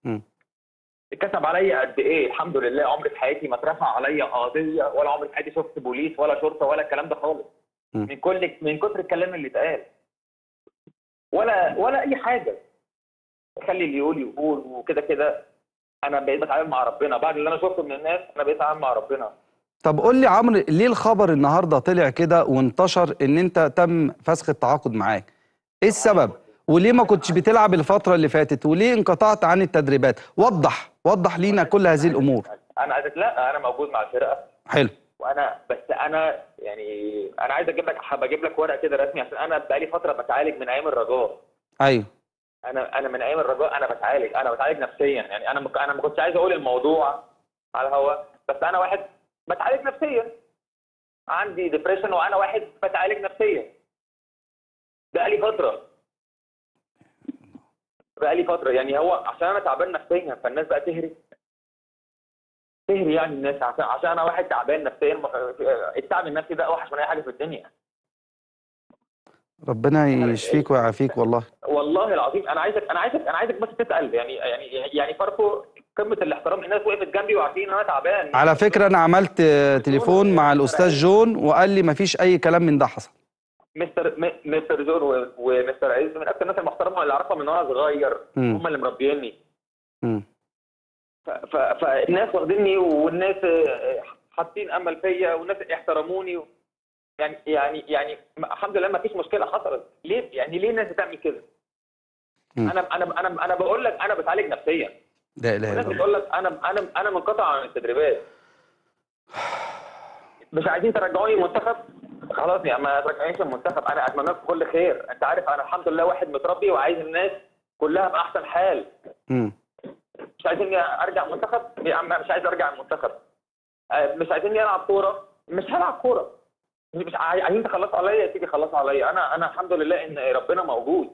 مم. اتكتب عليا قد ايه الحمد لله عمري في حياتي ما اترفع عليا قضيه ولا عمري في حياتي شفت بوليس ولا شرطه ولا الكلام ده خالص مم. من كل من كتر الكلام اللي اتقال ولا ولا اي حاجه خلي اللي يقول يقول وكده كده انا بقيت بتعامل مع ربنا بعد اللي انا شفته من الناس انا بقيت اتعامل مع ربنا طب قول لي عمرو ليه الخبر النهارده طلع كده وانتشر ان انت تم فسخ التعاقد معاك ايه السبب وليه ما كنتش بتلعب الفتره اللي فاتت وليه انقطعت عن التدريبات وضح وضح لينا كل هذه الامور انا عايز لا انا موجود مع الفرقه حلو وانا بس انا يعني انا عايز اجيب لك حابب اجيب لك ورق كده رسمي عشان انا بقالي فتره بتعالج من ايام الرجاء ايوه انا انا من ايام الرجاء انا بتعالج انا بتعالج نفسيا يعني انا مك... انا ما كنتش عايز اقول الموضوع على الهواء بس انا واحد بتعالج نفسيا عندي ديبريشن وانا واحد بتعالج نفسيا بقالي فتره بقالي فتره يعني هو عشان انا تعبان نفسيا فالناس بقى تهري تهري يعني الناس عشان عشان انا واحد تعبان نفسيا التعب النفسي ده اوحش من اي حاجه في الدنيا ربنا يشفيك ويعافيك والله والله العظيم انا عايزك انا عايزك انا عايزك بس تتقل يعني يعني يعني فاركو قمه الاحترام الناس وقفت جنبي وعارفين ان انا تعبان على فكره انا عملت آه، تليفون مع الاستاذ جون وقال لي مفيش اي كلام من ده حصل مستر م- مستر زور و- ومستر عز من اكثر الناس المحترمه اللي اعرفها من وانا صغير مم. هم اللي مربيني مم. ف- ف- فالناس واخديني والناس آه، حاطين امل فيا والناس احترموني و- يعني يعني يعني م- الحمد لله ما فيش مشكله حصلت ليه يعني ليه الناس بتعمل كده مم. انا انا انا انا بقول لك انا بتعالج نفسيا لا اله الناس الا الله بتقول لك انا انا انا منقطع عن التدريبات مش عايزين ترجعوني المنتخب خلاص يا ما ترجعونيش المنتخب انا اتمنى لكم كل خير انت عارف انا الحمد لله واحد متربي وعايز الناس كلها في احسن حال مم. مش عايزيني ارجع منتخب يا عم مش عايز ارجع المنتخب آه، مش عايزيني العب كوره مش هلعب كوره مش مش عاي- عايزين تخلصوا عليا يا سيدي خلصوا عليا انا انا الحمد لله ان ربنا موجود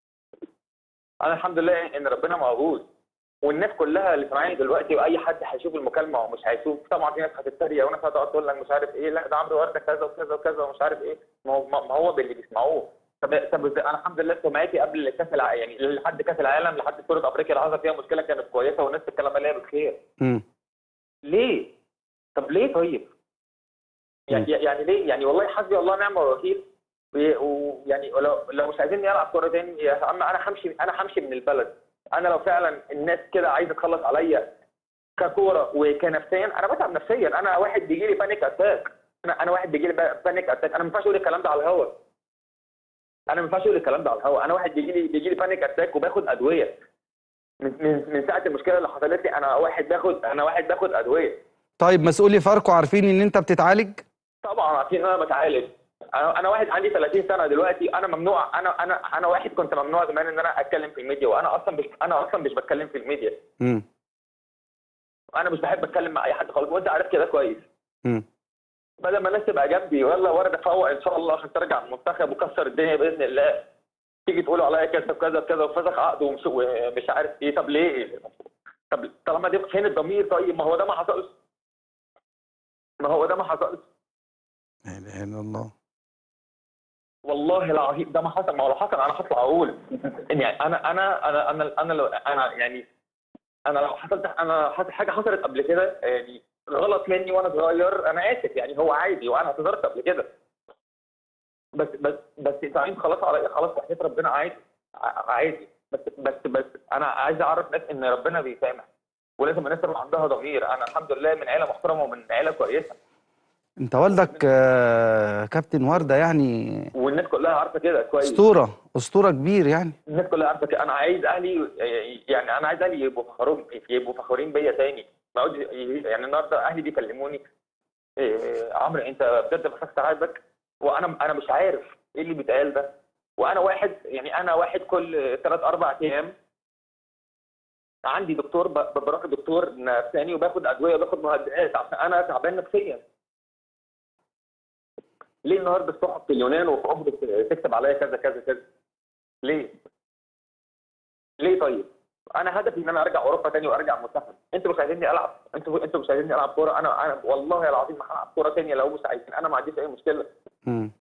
انا الحمد لله ان ربنا موجود والناس كلها اللي سامعاني دلوقتي واي حد هيشوف المكالمه ومش هيشوف طبعا في ناس هتتريق وناس هتقعد تقول لك مش عارف ايه لا ده عمرو ورده كذا وكذا وكذا ومش عارف ايه ما هو ما هو باللي بيسمعوه طب طب إزاي؟ انا الحمد لله سمعتي قبل كاس الع... يعني لحد كاس العالم لحد بطوله افريقيا اللي حصل فيها مشكله كانت كويسه والناس بتتكلم عليها بالخير مم. ليه؟ طب ليه طيب؟ يعني, يعني ليه؟ يعني والله حسبي الله ونعم الوكيل و- ويعني ولو لو مش عايزيني العب كوره تاني يا عم انا همشي انا همشي من البلد انا لو فعلا الناس كده عايزه تخلص عليا ككوره وكنفسيا انا بتعب نفسيا انا واحد بيجي لي بانيك اتاك انا انا واحد بيجي لي بانيك اتاك انا ما ينفعش اقول الكلام ده على الهوا انا ما ينفعش اقول الكلام ده على الهوا انا واحد بيجي لي بيجي لي بانيك اتاك وباخد ادويه من من من ساعه المشكله اللي حصلت لي انا واحد باخد انا واحد باخد ادويه طيب مسؤولي فاركو عارفين ان انت بتتعالج طبعا عارفين ان انا بتعالج انا انا واحد عندي 30 سنه دلوقتي انا ممنوع انا انا انا واحد كنت ممنوع زمان ان انا اتكلم في الميديا وانا اصلا مش انا اصلا مش بتكلم في الميديا مم. انا مش بحب اتكلم مع اي حد خالص وانت عارف كده كويس مم. بدل ما الناس تبقى جنبي ولا ورده فوق ان شاء الله عشان ترجع المنتخب وكسر الدنيا باذن الله تيجي تقولوا عليا كذا وكذا وكذا وفسخ عقد ومش ومش عارف ايه طب ليه؟ طب طالما دي فين الضمير طيب ما هو ده ما حصلش ما هو ده ما حصلش لا اله الا الله والله العظيم ده ما حصل ما هو لو حصل انا هطلع اقول إن يعني انا انا انا انا انا لو انا يعني انا لو حصلت انا حصل حاجه حصلت قبل كده يعني غلط مني وانا صغير انا اسف يعني هو عادي وانا اعتذرت قبل كده بس بس بس انت عايز خلاص عليا خلاص وحياه ربنا عادي ع- عادي بس بس بس انا عايز اعرف ناس ان ربنا بيسامح ولازم الناس تبقى عندها ضمير انا الحمد لله من عيله محترمه ومن عيله كويسه انت والدك آه، كابتن ورده يعني والناس كلها عارفه كده كويس اسطوره اسطوره كبير يعني الناس كلها عارفه كده انا عايز اهلي يعني انا عايز اهلي يبقوا فخورين يبقوا فخورين بيا تاني ما اقعدش يعني النهارده اهلي بيكلموني إيه عمرو انت بجد مسكت عاجبك وانا انا مش عارف ايه اللي بيتقال ده وانا واحد يعني انا واحد كل ثلاث اربع ايام عندي دكتور ب- ب- بروح لدكتور نفساني وباخد ادويه وباخد مهدئات عشان انا تعبان نفسيا ليه النهارده الصحف في اليونان وفي اوروبا تكتب عليا كذا كذا كذا ليه؟ ليه طيب؟ انا هدفي ان انا ارجع اوروبا تاني وارجع منتخب، انتوا مش عايزيني العب، انتوا انتوا مش عايزيني العب كوره، انا انا والله العظيم ما هلعب كوره تاني لو مش عايزين، انا ما عنديش اي مشكله، مم.